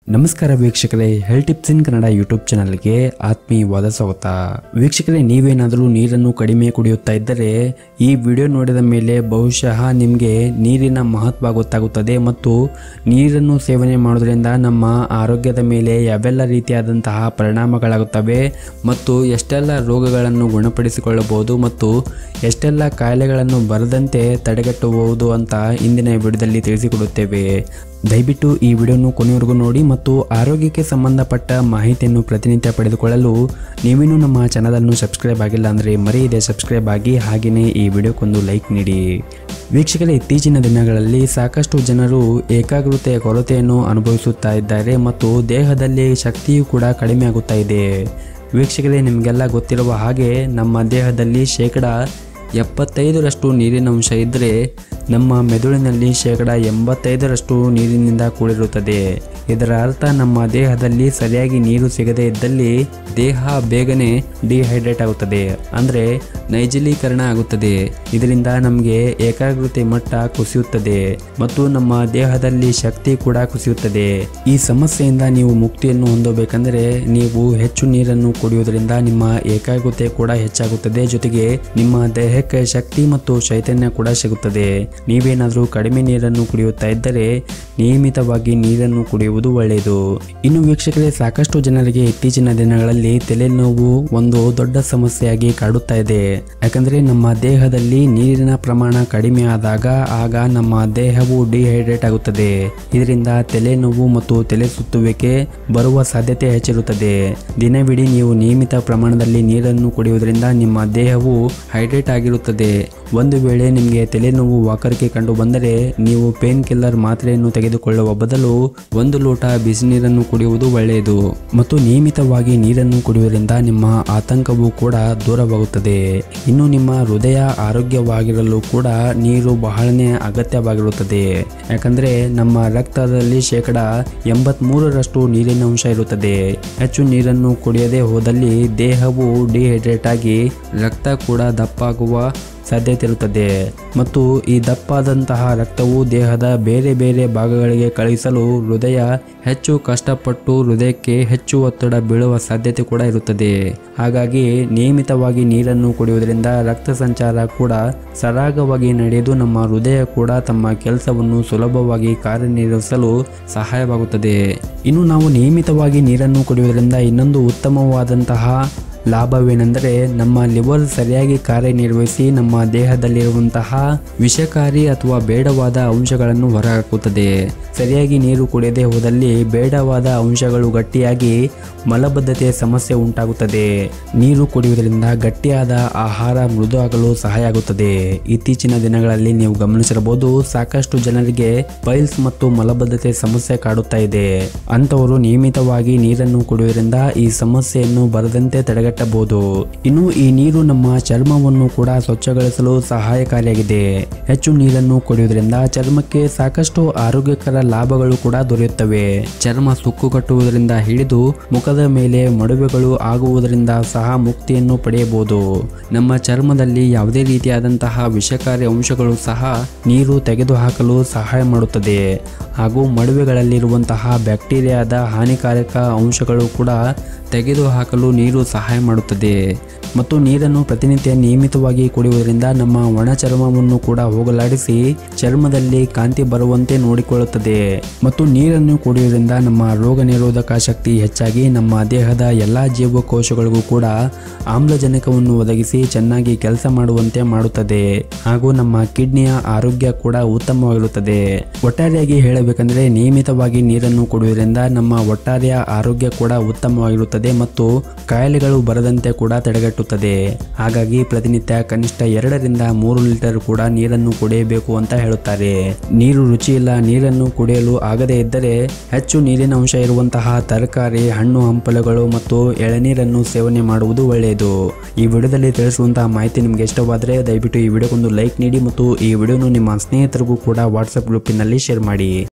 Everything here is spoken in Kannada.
ನಮಸ್ಕಾರ ವೀಕ್ಷಕರೇ health tips in Kannada YouTube ಚಾನಲ್ಗೆ ಆತ್ಮೀಯವಾದ ಸ್ವಾಗತ ವೀಕ್ಷಕರೇ ನೀವೇನಾದರೂ ನೀರನ್ನು ಕಡಿಮೆ ಕುಡಿಯುತ್ತಾ ಇದ್ದರೆ ಈ ವಿಡಿಯೋ ನೋಡಿದ ಮೇಲೆ ಬಹುಶಃ ನಿಮಗೆ ನೀರಿನ ಮಹತ್ವ ಗೊತ್ತಾಗುತ್ತದೆ ಮತ್ತು ನೀರನ್ನು ಸೇವನೆ ಮಾಡೋದ್ರಿಂದ ನಮ್ಮ ಆರೋಗ್ಯದ ಮೇಲೆ ಯಾವೆಲ್ಲ ರೀತಿಯಾದಂತಹ ಪರಿಣಾಮಗಳಾಗುತ್ತವೆ ಮತ್ತು ಎಷ್ಟೆಲ್ಲ ರೋಗಗಳನ್ನು ಗುಣಪಡಿಸಿಕೊಳ್ಳಬಹುದು ಮತ್ತು ಎಷ್ಟೆಲ್ಲ ಕಾಯಿಲೆಗಳನ್ನು ಬರದಂತೆ ತಡೆಗಟ್ಟಬಹುದು ಅಂತ ಇಂದಿನ ವಿಡಿಯೋದಲ್ಲಿ ತಿಳಿಸಿಕೊಡುತ್ತೇವೆ ದಯವಿಟ್ಟು ಈ ವಿಡಿಯೋನು ಕೊನೆವರೆಗೂ ನೋಡಿ ಮತ್ತು ಆರೋಗ್ಯಕ್ಕೆ ಸಂಬಂಧಪಟ್ಟ ಮಾಹಿತಿಯನ್ನು ಪ್ರತಿನಿತ್ಯ ಪಡೆದುಕೊಳ್ಳಲು ನೀವೇನು ನಮ್ಮ ಚಾನಲನ್ನು ಸಬ್ಸ್ಕ್ರೈಬ್ ಆಗಿಲ್ಲ ಅಂದರೆ ಮರೆಯದೆ ಸಬ್ಸ್ಕ್ರೈಬ್ ಆಗಿ ಹಾಗೆಯೇ ಈ ವಿಡಿಯೋಕ್ಕೊಂದು ಲೈಕ್ ನೀಡಿ ವೀಕ್ಷಕರೇ ಇತ್ತೀಚಿನ ದಿನಗಳಲ್ಲಿ ಸಾಕಷ್ಟು ಜನರು ಏಕಾಗ್ರತೆಯ ಕೊರತೆಯನ್ನು ಅನುಭವಿಸುತ್ತಾ ಇದ್ದಾರೆ ಮತ್ತು ದೇಹದಲ್ಲಿ ಶಕ್ತಿಯು ಕೂಡ ಕಡಿಮೆ ಆಗುತ್ತಾ ಇದೆ ವೀಕ್ಷಕರೇ ನಿಮಗೆಲ್ಲ ಗೊತ್ತಿರುವ ಹಾಗೆ ನಮ್ಮ ದೇಹದಲ್ಲಿ ಶೇಕಡ ಎಪ್ಪತ್ತೈದರಷ್ಟು ನೀರಿನ ಅಂಶ ಇದ್ದರೆ ನಮ್ಮ ಮೆದುಳಿನಲ್ಲಿ ಶೇಕಡ ಎಂಬತ್ತೈದರಷ್ಟು ನೀರಿನಿಂದ ಕೂಡಿರುತ್ತದೆ ಇದರ ಅರ್ಥ ನಮ್ಮ ದೇಹದಲ್ಲಿ ಸರಿಯಾಗಿ ನೀರು ಸಿಗದೇ ಇದ್ದಲ್ಲಿ ದೇಹ ಬೇಗನೆ ಡಿಹೈಡ್ರೇಟ್ ಆಗುತ್ತದೆ ಅಂದರೆ ನೈಜಲೀಕರಣ ಆಗುತ್ತದೆ ಇದರಿಂದ ನಮಗೆ ಏಕಾಗ್ರತೆ ಮಟ್ಟ ಕುಸಿಯುತ್ತದೆ ಮತ್ತು ನಮ್ಮ ದೇಹದಲ್ಲಿ ಶಕ್ತಿ ಕೂಡ ಕುಸಿಯುತ್ತದೆ ಈ ಸಮಸ್ಯೆಯಿಂದ ನೀವು ಮುಕ್ತಿಯನ್ನು ಹೊಂದಬೇಕೆಂದರೆ ನೀವು ಹೆಚ್ಚು ನೀರನ್ನು ಕುಡಿಯುವುದರಿಂದ ನಿಮ್ಮ ಏಕಾಗ್ರತೆ ಕೂಡ ಹೆಚ್ಚಾಗುತ್ತದೆ ಜೊತೆಗೆ ನಿಮ್ಮ ದೇಹಕ್ಕೆ ಶಕ್ತಿ ಮತ್ತು ಚೈತನ್ಯ ಕೂಡ ಸಿಗುತ್ತದೆ ನೀವೇನಾದರೂ ಕಡಿಮೆ ನೀರನ್ನು ಕುಡಿಯುತ್ತಾ ಇದ್ದರೆ ನಿಯಮಿತವಾಗಿ ನೀರನ್ನು ಕುಡಿಯುವುದು ಒಳ್ಳೆಯದು ಇನ್ನು ವೀಕ್ಷಕರೇ ಸಾಕಷ್ಟು ಜನರಿಗೆ ಇತ್ತೀಚಿನ ದಿನಗಳಲ್ಲಿ ತಲೆನೋವು ಒಂದು ದೊಡ್ಡ ಸಮಸ್ಯೆಯಾಗಿ ಕಾಡುತ್ತಾ ಇದೆ ಯಾಕಂದ್ರೆ ನಮ್ಮ ದೇಹದಲ್ಲಿ ನೀರಿನ ಪ್ರಮಾಣ ಕಡಿಮೆ ಆದಾಗ ಆಗ ನಮ್ಮ ದೇಹವು ಡಿಹೈಡ್ರೇಟ್ ಆಗುತ್ತದೆ ಇದರಿಂದ ತಲೆನೋವು ಮತ್ತು ತಲೆ ಸುತ್ತುವಿಕೆ ಬರುವ ಸಾಧ್ಯತೆ ಹೆಚ್ಚಿರುತ್ತದೆ ದಿನವಿಡೀ ನೀವು ನಿಯಮಿತ ಪ್ರಮಾಣದಲ್ಲಿ ನೀರನ್ನು ಕುಡಿಯುವುದರಿಂದ ನಿಮ್ಮ ದೇಹವು ಹೈಡ್ರೇಟ್ ಆಗಿರುತ್ತದೆ ಒಂದು ವೇಳೆ ನಿಮಗೆ ತಲೆನೋವು ವಾಕರಿಕೆ ಕಂಡು ಬಂದರೆ ನೀವು ಪೇನ್ ಕಿಲ್ಲರ್ ಮಾತ್ರೆಯನ್ನು ತೆಗೆದುಕೊಳ್ಳುವ ಬದಲು ಒಂದು ಲೋಟ ಬಿಸಿ ನೀರನ್ನು ಕುಡಿಯುವುದು ಒಳ್ಳೆಯದು ಮತ್ತು ನಿಯಮಿತವಾಗಿ ನೀರನ್ನು ಕುಡಿಯುವುದರಿಂದ ನಿಮ್ಮ ಆತಂಕವು ಕೂಡ ದೂರವಾಗುತ್ತದೆ ಇನ್ನು ನಿಮ್ಮ ಹೃದಯ ಆರೋಗ್ಯವಾಗಿರಲು ಕೂಡ ನೀರು ಬಹಳನೇ ಅಗತ್ಯವಾಗಿರುತ್ತದೆ ಯಾಕಂದ್ರೆ ನಮ್ಮ ರಕ್ತದಲ್ಲಿ ಶೇಕಡ ಎಂಬತ್ ಮೂರರಷ್ಟು ನೀರಿನ ಅಂಶ ಇರುತ್ತದೆ ಹೆಚ್ಚು ನೀರನ್ನು ಕುಡಿಯದೆ ಹೋದಲ್ಲಿ ದೇಹವು ಡಿಹೈಡ್ರೇಟ್ ಆಗಿ ರಕ್ತ ಕೂಡ ದಪ್ಪಾಗುವ ಸಾಧ್ಯತೆ ಇರುತ್ತದೆ ಮತ್ತು ಈ ದಪ್ಪಾದಂತಹ ರಕ್ತವು ದೇಹದ ಬೇರೆ ಬೇರೆ ಭಾಗಗಳಿಗೆ ಕಳುಹಿಸಲು ಹೃದಯ ಹೆಚ್ಚು ಕಷ್ಟಪಟ್ಟು ಹೃದಯಕ್ಕೆ ಹೆಚ್ಚು ಒತ್ತಡ ಬೀಳುವ ಸಾಧ್ಯತೆ ಕೂಡ ಇರುತ್ತದೆ ಹಾಗಾಗಿ ನಿಯಮಿತವಾಗಿ ನೀರನ್ನು ಕುಡಿಯುವುದರಿಂದ ರಕ್ತ ಸಂಚಾರ ಕೂಡ ಸರಾಗವಾಗಿ ನಡೆದು ನಮ್ಮ ಹೃದಯ ಕೂಡ ತಮ್ಮ ಕೆಲಸವನ್ನು ಸುಲಭವಾಗಿ ಕಾರ್ಯನಿರ್ವಹಿಸಲು ಸಹಾಯವಾಗುತ್ತದೆ ಇನ್ನು ನಾವು ನಿಯಮಿತವಾಗಿ ನೀರನ್ನು ಕುಡಿಯುವುದರಿಂದ ಇನ್ನೊಂದು ಉತ್ತಮವಾದಂತಹ ಲಾಭವೇನೆಂದರೆ ನಮ್ಮ ಲಿವರ್ ಸರಿಯಾಗಿ ಕಾರ್ಯನಿರ್ವಹಿಸಿ ನಮ್ಮ ದೇಹದಲ್ಲಿರುವಂತಹ ವಿಷಕಾರಿ ಅಥವಾ ಬೇಡವಾದ ಅಂಶಗಳನ್ನು ಹೊರಹಾಕುತ್ತದೆ ಸರಿಯಾಗಿ ನೀರು ಕುಡಿಯದೆ ಹೋದಲ್ಲಿ ಬೇಡವಾದ ಅಂಶಗಳು ಗಟ್ಟಿಯಾಗಿ ಮಲಬದ್ಧತೆಯ ಸಮಸ್ಯೆ ಉಂಟಾಗುತ್ತದೆ ನೀರು ಕುಡಿಯುವುದರಿಂದ ಗಟ್ಟಿಯಾದ ಆಹಾರ ಮೃದು ಆಗಲು ಸಹಾಯ ಆಗುತ್ತದೆ ಇತ್ತೀಚಿನ ದಿನಗಳಲ್ಲಿ ನೀವು ಗಮನಿಸಿರಬಹುದು ಸಾಕಷ್ಟು ಜನರಿಗೆ ಪೈಲ್ಸ್ ಮತ್ತು ಮಲಬದ್ಧತೆ ಸಮಸ್ಯೆ ಕಾಡುತ್ತಾ ಇದೆ ಅಂತವರು ನಿಯಮಿತವಾಗಿ ನೀರನ್ನು ಕುಡಿಯುವುದರಿಂದ ಈ ಸಮಸ್ಯೆಯನ್ನು ಬರದಂತೆ ತಡೆಗಟ್ಟಬಹುದು ಇನ್ನು ಈ ನೀರು ನಮ್ಮ ಚರ್ಮವನ್ನು ಕೂಡ ಸ್ವಚ್ಛಗೊಳಿಸಲು ಸಹಾಯಕಾರಿಯಾಗಿದೆ ಹೆಚ್ಚು ನೀರನ್ನು ಕುಡಿಯುವುದರಿಂದ ಚರ್ಮಕ್ಕೆ ಸಾಕಷ್ಟು ಆರೋಗ್ಯಕರ ಲಾಭಗಳು ಕೂಡ ದೊರೆಯುತ್ತವೆ ಚರ್ಮ ಸುಕ್ಕು ಕಟ್ಟುವುದರಿಂದ ಹಿಡಿದು ಮುಖದ ಮೇಲೆ ಮಡುವೆಗಳು ಆಗುವುದರಿಂದ ಸಹ ಮುಕ್ತಿಯನ್ನು ಪಡೆಯಬಹುದು ನಮ್ಮ ಚರ್ಮದಲ್ಲಿ ಯಾವುದೇ ರೀತಿಯಾದಂತಹ ವಿಷಕಾರಿ ಅಂಶಗಳು ಸಹ ನೀರು ತೆಗೆದುಹಾಕಲು ಸಹಾಯ ಮಾಡುತ್ತದೆ ಹಾಗೂ ಮಡುವೆಗಳಲ್ಲಿರುವಂತಹ ಬ್ಯಾಕ್ಟೀರಿಯಾದ ಹಾನಿಕಾರಕ ಅಂಶಗಳು ಕೂಡ ತೆಗೆದುಹಾಕಲು ನೀರು ಸಹಾಯ ಮಾಡುತ್ತದೆ ಮತ್ತು ನೀರನ್ನು ಪ್ರತಿನಿತ್ಯ ನಿಯಮಿತವಾಗಿ ಕುಡಿಯುವುದರಿಂದ ನಮ್ಮ ಒಣ ಚರ್ಮವನ್ನು ಕೂಡ ಹೋಗಲಾಡಿಸಿ ಚರ್ಮದಲ್ಲಿ ಕಾಂತಿ ಬರುವಂತೆ ನೋಡಿಕೊಳ್ಳುತ್ತದೆ ಮತ್ತು ನೀರನ್ನು ಕುಡಿಯುವುದರಿಂದ ನಮ್ಮ ರೋಗ ನಿರೋಧಕ ಶಕ್ತಿ ಹೆಚ್ಚಾಗಿ ನಮ್ಮ ದೇಹದ ಎಲ್ಲ ಜೀವಕೋಶಗಳಿಗೂ ಕೂಡ ಆಮ್ಲಜನಕವನ್ನು ಒದಗಿಸಿ ಚೆನ್ನಾಗಿ ಕೆಲಸ ಮಾಡುವಂತೆ ಮಾಡುತ್ತದೆ ಹಾಗೂ ನಮ್ಮ ಕಿಡ್ನಿಯ ಆರೋಗ್ಯ ಕೂಡ ಉತ್ತಮವಾಗಿರುತ್ತದೆ ಒಟ್ಟಾರೆಯಾಗಿ ಹೇಳಬೇಕಂದ್ರೆ ನಿಯಮಿತವಾಗಿ ನೀರನ್ನು ಕುಡಿಯುವುದರಿಂದ ನಮ್ಮ ಒಟ್ಟಾರೆಯ ಆರೋಗ್ಯ ಕೂಡ ಉತ್ತಮವಾಗಿರುತ್ತದೆ ಮತ್ತು ಕಾಯಿಲೆಗಳು ಬರದಂತೆ ಕೂಡ ತಡೆಗಟ್ಟುತ್ತದೆ ಹಾಗಾಗಿ ಪ್ರತಿನಿತ್ಯ ಕನಿಷ್ಠ ಎರಡರಿಂದ ಮೂರು ಲೀಟರ್ ಕೂಡ ನೀರನ್ನು ಕುಡಿಯಬೇಕು ಅಂತ ಹೇಳುತ್ತಾರೆ ನೀರು ರುಚಿ ಇಲ್ಲ ನೀರನ್ನು ಕುಡಿಯಲು ಆಗದೇ ಇದ್ದರೆ ಹೆಚ್ಚು ನೀರಿನ ಅಂಶ ಇರುವಂತಹ ತರಕಾರಿ ಹಣ್ಣು ಹಂಪಲುಗಳು ಮತ್ತು ಎಳನೀರನ್ನು ಸೇವನೆ ಮಾಡುವುದು ಒಳ್ಳೆಯದು ಈ ವಿಡಿಯೋದಲ್ಲಿ ತಿಳಿಸುವಂತಹ ಮಾಹಿತಿ ನಿಮಗೆ ಇಷ್ಟವಾದರೆ ದಯವಿಟ್ಟು ಈ ವಿಡಿಯೋಗೊಂದು ಲೈಕ್ ನೀಡಿ ಮತ್ತು ಈ ವಿಡಿಯೋನು ನಿಮ್ಮ ಸ್ನೇಹಿತರಿಗೂ ಕೂಡ ವಾಟ್ಸಪ್ ಗ್ರೂಪಿನಲ್ಲಿ ಶೇರ್ ಮಾಡಿ